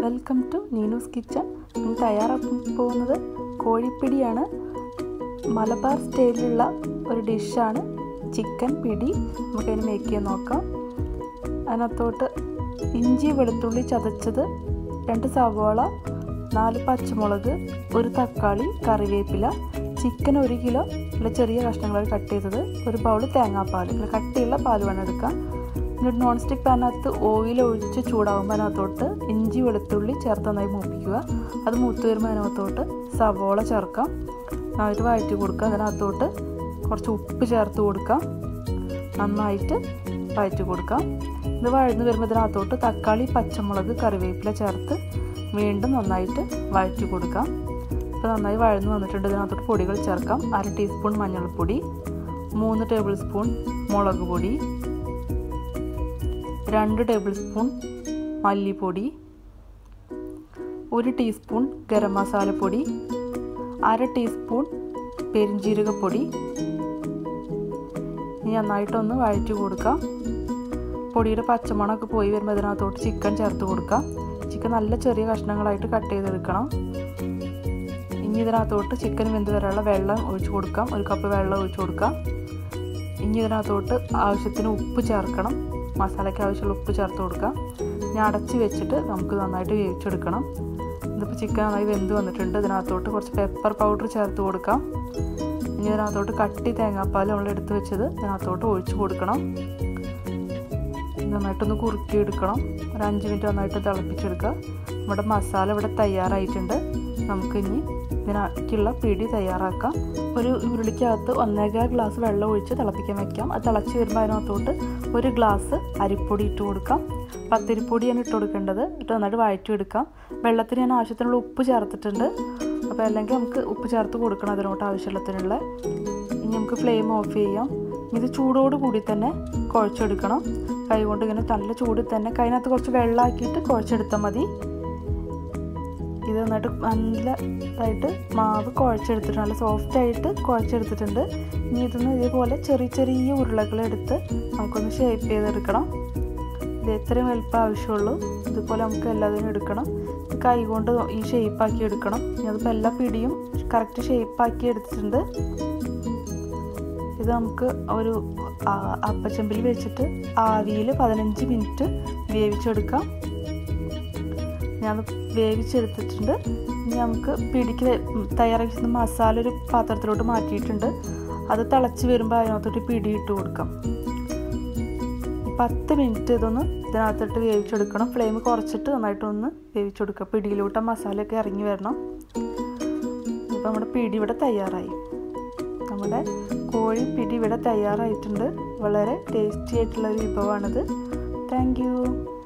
welcome to Neenu's kitchen ഇന്ന് തയ്യാറാക്കാൻ പോകുന്നത് കോഴിപ്പിടിയാണ് മലബാർ സ്റ്റൈലിലുള്ള ഒരു ഡിഷാണ് ചിക്കൻ പിടി നമുക്കതിന് മേക്ക് ചെയ്യാൻ നോക്കാം അതിനകത്തോട്ട് ഇഞ്ചി വെളുത്തുള്ളി ചതച്ചത് രണ്ട് സവോള നാല് പച്ചമുളക് ഒരു തക്കാളി കറിവേപ്പില ചിക്കൻ ഒരു കിലോ ഉള്ള ചെറിയ കഷ്ണങ്ങളായി കട്ട് ചെയ്തത് ഒരു ബൗൾ തേങ്ങാപ്പാൽ കട്ടിയുള്ള പാൽ വേണം എടുക്കാം എന്നിട്ട് നോൺ സ്റ്റിക്ക് പാനകത്ത് ഓയിൽ ഒഴിച്ച് ചൂടാകുമ്പോൾ അതിനകത്തോട്ട് ഇഞ്ചി വെളുത്തുള്ളി ചേർത്ത് നന്നായി മൂപ്പിക്കുക അത് മൂത്ത് വരുമ്പോൾ അതിനകത്തോട്ട് സവോള ചേർക്കാം നന്നായിട്ട് വഴറ്റി കൊടുക്കുക അതിനകത്തോട്ട് കുറച്ച് ഉപ്പ് ചേർത്ത് കൊടുക്കാം നന്നായിട്ട് വഴറ്റി കൊടുക്കാം ഇത് വഴന്ന് വരുമ്പോൾ ഇതിനകത്തോട്ട് തക്കാളി പച്ചമുളക് കറിവേപ്പില ചേർത്ത് വീണ്ടും നന്നായിട്ട് വഴറ്റി കൊടുക്കാം ഇപ്പോൾ നന്നായി വഴന്ന് വന്നിട്ടുണ്ട് ഇതിനകത്തോട്ട് പൊടികൾ ചേർക്കാം അര ടീസ്പൂൺ മഞ്ഞൾപ്പൊടി മൂന്ന് ടേബിൾ സ്പൂൺ മുളക് പൊടി രണ്ട് ടേബിൾ സ്പൂൺ മല്ലിപ്പൊടി ഒരു ടീസ്പൂൺ ഗരം മസാലപ്പൊടി അര ടീസ്പൂൺ പെരിഞ്ജീരകപ്പൊടി ഇനി നന്നായിട്ടൊന്ന് വഴറ്റി കൊടുക്കാം പൊടിയുടെ പച്ചമണമൊക്കെ പോയി വരുമ്പോൾ ഇതിനകത്തോട്ട് ചിക്കൻ ചേർത്ത് കൊടുക്കാം ചിക്കൻ നല്ല ചെറിയ കഷ്ണങ്ങളായിട്ട് കട്ട് ചെയ്തെടുക്കണം ഇനി ഇതിനകത്തോട്ട് ചിക്കൻ വെന്ത് വരാനുള്ള വെള്ളം ഒഴിച്ചു കൊടുക്കാം ഒരു കപ്പ് വെള്ളം ഒഴിച്ചു കൊടുക്കാം ഇനി ഇതിനകത്തോട്ട് ആവശ്യത്തിന് ഉപ്പ് ചേർക്കണം മസാലയ്ക്ക് ആവശ്യമുള്ള ഉപ്പ് ചേർത്ത് കൊടുക്കാം ഞാൻ അടച്ച് വെച്ചിട്ട് നമുക്ക് നന്നായിട്ട് വേവിച്ചെടുക്കണം ഇതിപ്പോൾ ചിക്കൻ നന്നായി വെന്ത് വന്നിട്ടുണ്ട് ഇതിനകത്തോട്ട് കുറച്ച് പെപ്പർ പൗഡർ ചേർത്ത് കൊടുക്കാം ഇനി ഇതിനകത്തോട്ട് കട്ടി തേങ്ങാപ്പാൽ നമ്മൾ എടുത്ത് വെച്ചത് ഇതിനകത്തോട്ട് ഒഴിച്ചു കൊടുക്കണം നന്നായിട്ടൊന്ന് കുറുക്കിയെടുക്കണം ഒരു അഞ്ച് മിനിറ്റ് നന്നായിട്ട് തിളപ്പിച്ചെടുക്കുക നമ്മുടെ മസാല ഇവിടെ തയ്യാറായിട്ടുണ്ട് നമുക്കിനി ഇതിനകത്തുള്ള പിടി തയ്യാറാക്കാം ഒരു ഉരുളിക്കകത്ത് ഒന്നേകാൽ ഗ്ലാസ് വെള്ളം ഒഴിച്ച് തിളപ്പിക്കാൻ വെക്കാം അത് തിളച്ച് വരുമ്പോൾ അതിനകത്തോട്ട് ഒരു ഗ്ലാസ് അരിപ്പൊടി ഇട്ട് കൊടുക്കാം പത്തിരിപ്പൊടിയാണ് ഇട്ട് കൊടുക്കേണ്ടത് ഇട്ട് നന്നായിട്ട് വഴറ്റിയെടുക്കാം വെള്ളത്തിന് ഞാൻ ആവശ്യത്തിനുള്ള ഉപ്പ് ചേർത്തിട്ടുണ്ട് അപ്പോൾ അല്ലെങ്കിൽ നമുക്ക് ഉപ്പ് ചേർത്ത് കൊടുക്കണം അതിനോട്ട് ആവശ്യമുള്ളതിനുള്ള ഇനി നമുക്ക് ഫ്ലെയിം ഓഫ് ചെയ്യാം ഇത് ചൂടോട് കൂടി തന്നെ കുഴച്ചെടുക്കണം കൈ കൊണ്ട് ഇങ്ങനെ നല്ല ചൂടിൽ തന്നെ കൈനകത്ത് കുറച്ച് വെള്ളമാക്കിയിട്ട് കുഴച്ചെടുത്താൽ മതി ഇത് നന്നായിട്ട് നല്ലതായിട്ട് മാവ് കുഴച്ചെടുത്തിട്ട് നല്ല സോഫ്റ്റ് ആയിട്ട് കുഴച്ചെടുത്തിട്ടുണ്ട് ഇനി ഇതൊന്ന് ഇതേപോലെ ചെറിയ ചെറിയ ഉരുളകളെടുത്ത് നമുക്കൊന്ന് ഷേപ്പ് ചെയ്തെടുക്കണം ഇത് എത്രയും വലുപ്പം ആവശ്യമുള്ളൂ ഇതുപോലെ നമുക്ക് എല്ലാത്തിനും എടുക്കണം കൈ കൊണ്ട് ഈ ഷേപ്പാക്കി എടുക്കണം അതിപ്പോൾ എല്ലാ പിടിയും കറക്റ്റ് ഷേപ്പാക്കി എടുത്തിട്ടുണ്ട് ഇത് നമുക്ക് ഒരു അപ്പച്ചമ്പിൽ വെച്ചിട്ട് ആവിയിൽ പതിനഞ്ച് മിനിറ്റ് വേവിച്ചെടുക്കാം ഞാൻ വേവിച്ചെടുത്തിട്ടുണ്ട് ഇനി നമുക്ക് പിടിക്ക് തയ്യാറാക്കി മസാല ഒരു പാത്രത്തിലോട്ട് മാറ്റിയിട്ടുണ്ട് അത് തിളച്ച് വരുമ്പോൾ അതിനകത്തോട്ട് പിടി ഇട്ട് കൊടുക്കാം പത്ത് മിനിറ്റ് ഇതൊന്ന് ഇതിനകത്തിട്ട് വേവിച്ചെടുക്കണം ഫ്ലെയിം കുറച്ചിട്ട് നന്നായിട്ടൊന്ന് വേവിച്ചെടുക്കുക പിടിയിലോട്ട് മസാലയൊക്കെ ഇറങ്ങി വരണം ഇപ്പം നമ്മുടെ പിടി ഇവിടെ തയ്യാറായി നമ്മുടെ കോഴി പിടി ഇവിടെ തയ്യാറായിട്ടുണ്ട് വളരെ ടേസ്റ്റി ആയിട്ടുള്ള ഒരു വിഭവമാണിത് താങ്ക്